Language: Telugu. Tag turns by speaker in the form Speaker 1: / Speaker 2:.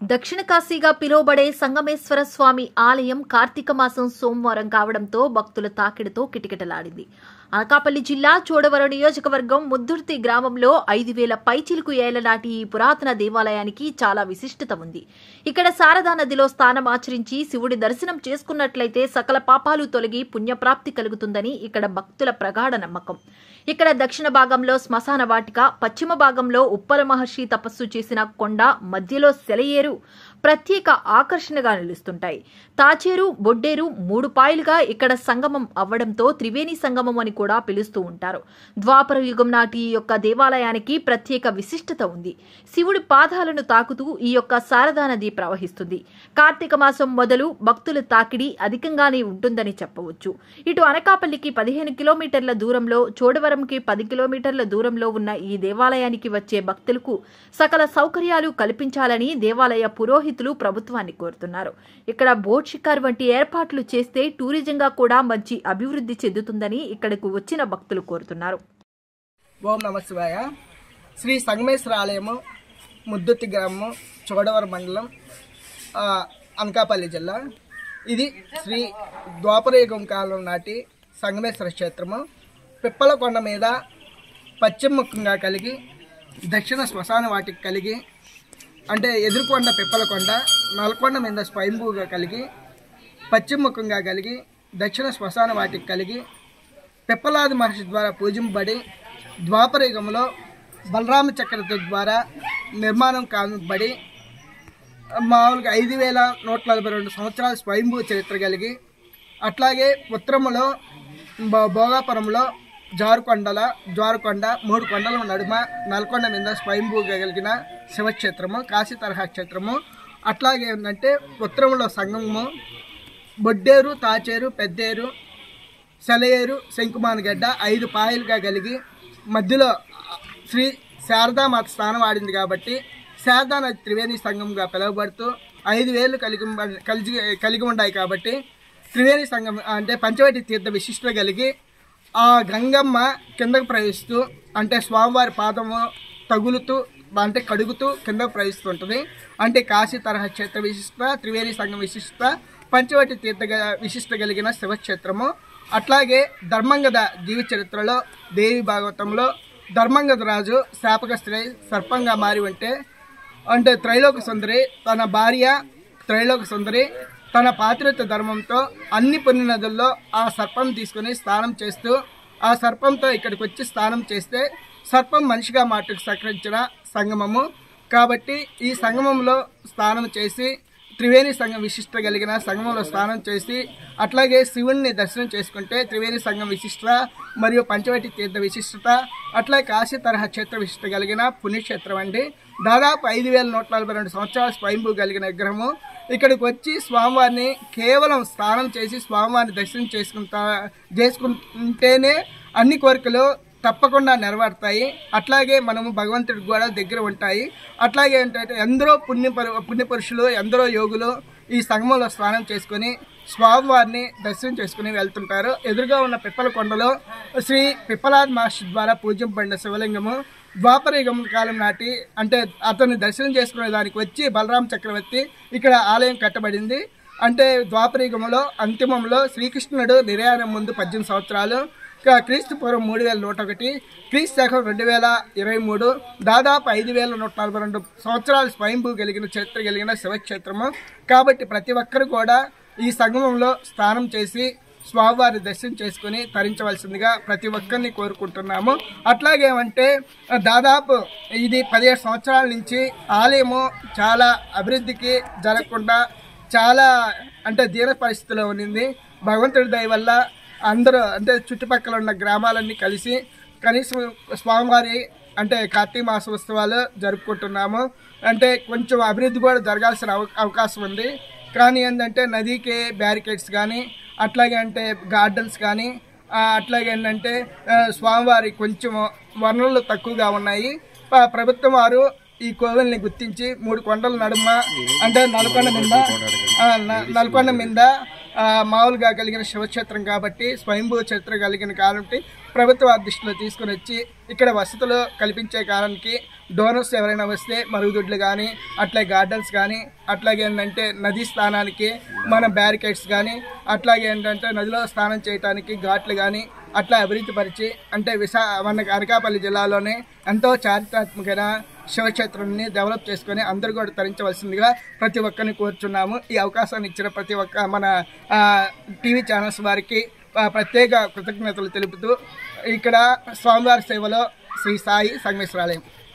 Speaker 1: దక్షిణ కాశీగా పిలువబడే సంగమేశ్వర స్వామి ఆలయం కార్తీక మాసం సోమవారం కావడంతో భక్తుల తాకిడితో కిటకిటలాడింది అనకాపల్లి జిల్లా చోడవరం నియోజకవర్గం ముద్దుర్తి గ్రామంలో ఐదు వేల పైచిలుకు ఏళ్ల నాటి ఈ పురాతన దేవాలయానికి చాలా విశిష్టత ఉంది ఇక్కడ శారదా నదిలో స్నానం ఆచరించి శివుడి దర్శనం చేసుకున్నట్లయితే సకల పాపాలు తొలగి పుణ్యప్రాప్తి కలుగుతుందని ఇక్కడ భక్తుల ప్రగాఢ నమ్మకం ఇక్కడ దక్షిణ భాగంలో శ్మశాన వాటిక పశ్చిమ భాగంలో ఉప్పల మహర్షి తపస్సు చేసిన కొండ మధ్యలో సెలయేరు ప్రత్యేక ఆకర్షణగా నిలుస్తుంటాయి తాచేరు బొడ్డేరు మూడు పాయలుగా ఇక్కడ సంగమం అవ్వడంతో త్రివేణి సంగమం అని కూడా పిలుస్తూ ఉంటారు ద్వాపర యుగం నాటి ఈ యొక్క దేవాలయానికి ప్రత్యేక విశిష్టత ఉంది శివుడి పాదాలను తాకుతూ ఈ యొక్క శారదా నది ప్రవహిస్తుంది కార్తీక మాసం మొదలు భక్తుల తాకిడి అధికంగానే ఉంటుందని చెప్పవచ్చు ఇటు అనకాపల్లికి పదిహేను కిలోమీటర్ల దూరంలో చోడవరంకి పది కిలోమీటర్ల దూరంలో ఉన్న ఈ దేవాలయానికి వచ్చే భక్తులకు సకల సౌకర్యాలు కల్పించాలని దేవాలయ పురోహితులు ప్రభుత్వాన్ని కోరుతున్నారు ఇక్కడ బోట్ షికార్ వంటి ఏర్పాట్లు చేస్తే టూరిజంగా కూడా మంచి అభివృద్ధి చెందుతుందని ఇక్కడకు వచ్చిన భక్తులు కోరుతున్నారు
Speaker 2: ఓం నమ శివాయ శ్రీ సంగమేశ్వర ఆలయము ముద్దుత్తి గ్రామము చోడవరం మండలం ఆ, అనకాపల్లి జిల్లా ఇది శ్రీ ద్వాపరయుగం కాలం నాటి సంగమేశ్వర క్షేత్రము పిప్పల కొండ మీద పశ్చిమ ముఖంగా కలిగి దక్షిణ శ్మశాన వాటికి కలిగి అంటే ఎదురుకొండ పిప్పల కొండ నల్కొండ మీద స్వయంభూగా కలిగి పశ్చిమ ముఖంగా కలిగి దక్షిణ శ్మశాన వాటికి కలిగి పిప్పలాది మహర్షి ద్వారా పూజింపబడి ద్వాపరయుగంలో బలరామ చక్రవర్తి ద్వారా నిర్మాణం కానుబడి మామూలుగా ఐదు వేల నూట నలభై రెండు సంవత్సరాల స్వయంభూ చరిత్ర కలిగి అట్లాగే ఉత్తరములో భో- భోగాపురంలో జారుకొండల జారుకొండ మూడు కొండల నడుమ నల్కొండ మీద స్వయంభూగా కలిగిన శివక్షేత్రము కాశీ తరహా క్షేత్రము అట్లాగే ఏంటంటే ఉత్తరంలో సంగమము బొడ్డేరు తాచేరు పెద్దేరు సెలయేరు శంకుమానగడ్డ ఐదు పాయలుగా కలిగి మధ్యలో శ్రీ శారదామాత స్థానం ఆడింది కాబట్టి శారదా నది త్రివేణి సంఘంగా పిలువబడుతూ ఐదు వేలు కలిగి కలిగి కలిగి ఉన్నాయి కాబట్టి త్రివేణి సంఘం అంటే పంచవటి తీర్థ విశిష్ట కలిగి ఆ గంగమ్మ కిందకు ప్రవేశిస్తూ అంటే స్వామివారి పాదము తగులుతూ అంటే కడుగుతూ కిందకు ప్రవేశిస్తుంటుంది అంటే కాశీ తరహా క్షేత్ర విశిష్ట త్రివేణి సంఘం విశిష్ట పంచవటి తీర్థ గ- విశిష్ట కలిగిన శివక్షేత్రము అట్లాగే ధర్మంగద జీవి చరిత్రలో దేవి భాగవతంలో ధర్మంగద రాజు శాపగ్రస్తుడై సర్పంగా మారి ఉంటే అంటే త్రైలోక సుందరి తన భార్య త్రైలోక సుందరి తన పాత్రిత ధర్మంతో అన్ని పుణ్య నదుల్లో ఆ సర్పం తీసుకుని స్నానం చేస్తూ ఆ సర్పంతో ఇక్కడికి వచ్చి స్నానం చేస్తే సర్పం మనిషిగా మాటకు సహకరించిన సంగమము కాబట్టి ఈ సంగమంలో స్నానం చేసి త్రివేణి సంఘం విశిష్ట కలిగిన సంగమంలో స్నానం చేసి అట్లాగే శివుణ్ణి దర్శనం చేసుకుంటే త్రివేణి సంఘం విశిష్ట మరియు పంచవటి తీర్థ విశిష్టత అట్లాగే కాశీ తరహా క్షేత్ర విశిష్ట కలిగిన పుణ్యక్షేత్రం అండి దాదాపు ఐదు వేల నూట నలభై రెండు సంవత్సరాల స్వయంభూ కలిగిన విగ్రహము ఇక్కడికి వచ్చి స్వామివారిని కేవలం స్నానం చేసి స్వామివారిని దర్శనం చేసుకుంటా చేసుకుంటేనే అన్ని కోరికలు తప్పకుండా నెరవేరుతాయి అట్లాగే మనము భగవంతుడికి కూడా దగ్గర ఉంటాయి అట్లాగే ఏంటంటే ఎందరో పుణ్య పుణ్యపురుషులు ఎందరో యోగులు ఈ సంగమంలో స్నానం చేసుకొని స్వామివారిని దర్శనం చేసుకుని వెళ్తుంటారు ఎదురుగా ఉన్న పిప్పల కొండలో శ్రీ పిప్పలాద్ మహర్షి ద్వారా పూజింపబడిన శివలింగము ద్వాపరయుగం కాలం నాటి అంటే అతన్ని దర్శనం చేసుకునే దానికి వచ్చి బలరామ చక్రవర్తి ఇక్కడ ఆలయం కట్టబడింది అంటే ద్వాపరయుగంలో అంతిమంలో శ్రీకృష్ణుడు నిర్యాణం ముందు పద్దెనిమిది సంవత్సరాలు ఇక క్రీస్తు పూర్వం మూడు వేల నూట ఒకటి క్రీస్తు శకం రెండు వేల ఇరవై మూడు దాదాపు ఐదు వేల నూట నలభై రెండు సంవత్సరాలు స్వయంభూ కలిగిన చరిత్ర కలిగిన శివక్షేత్రము కాబట్టి ప్రతి ఒక్కరు కూడా ఈ సంగమంలో స్నానం చేసి స్వామివారి దర్శనం చేసుకుని తరించవలసిందిగా ప్రతి ఒక్కరిని కోరుకుంటున్నాము అట్లాగేమంటే దాదాపు ఇది పదిహేడు సంవత్సరాల నుంచి ఆలయము చాలా అభివృద్ధికి జరగకుండా చాలా అంటే దీన పరిస్థితిలో ఉన్నింది భగవంతుడి దయ వల్ల అందరూ అంటే చుట్టుపక్కల ఉన్న గ్రామాలన్నీ కలిసి కనీసం స్వామివారి అంటే కార్తీక మాస ఉత్సవాలు జరుపుకుంటున్నాము అంటే కొంచెం అభివృద్ధి కూడా జరగాల్సిన అవ అవకాశం ఉంది కానీ ఏంటంటే నదికి బ్యారికేడ్స్ కానీ అట్లాగే అంటే గార్డెన్స్ కానీ ఆ, అట్లాగే ఏంటంటే ఆ, స్వామివారి కొంచెం వనరులు తక్కువగా ఉన్నాయి ప- ప్రభుత్వం వారు ఈ కోవెల్ని గుర్తించి మూడు కొండల నడుమ అంటే నల్కొండ మీద ఆ, న- నల్కొండ మీద ఆ, మామూలుగా కలిగిన శివక్షేత్రం కాబట్టి స్వయంభూ చరిత్ర కలిగిన కాబట్టి ప్రభుత్వ దృష్టిలో తీసుకుని వచ్చి ఇక్కడ వసతులు కల్పించే కారణానికి డోనర్స్ ఎవరైనా వస్తే మరుగుదొడ్లు కానీ అట్లాగే గార్డెన్స్ కానీ అట్లాగే ఏంటంటే నదీ స్నానానికి మన బ్యారికేడ్స్ కానీ అట్లాగే ఏంటంటే నదిలో స్నానం చేయడానికి ఘాట్లు కానీ అట్లా అభివృద్ధి పరిచి అంటే విశా మన అనకాపల్లి జిల్లాలోనే ఎంతో చారిత్రాత్మకమైన శివక్షేత్రాన్ని డెవలప్ చేసుకొని అందరూ కూడా తరించవలసిందిగా ప్రతి ఒక్కరిని కోరుచున్నాము ఈ అవకాశాన్ని ఇచ్చిన ప్రతి ఒక్క మన ఆ, టీవీ ఛానల్స్ వారికి ఆ, ప్రత్యేక కృతజ్ఞతలు తెలుపుతూ ఇక్కడ స్వామివారి సేవలో శ్రీ సాయి సంగమేశ్వరాలయం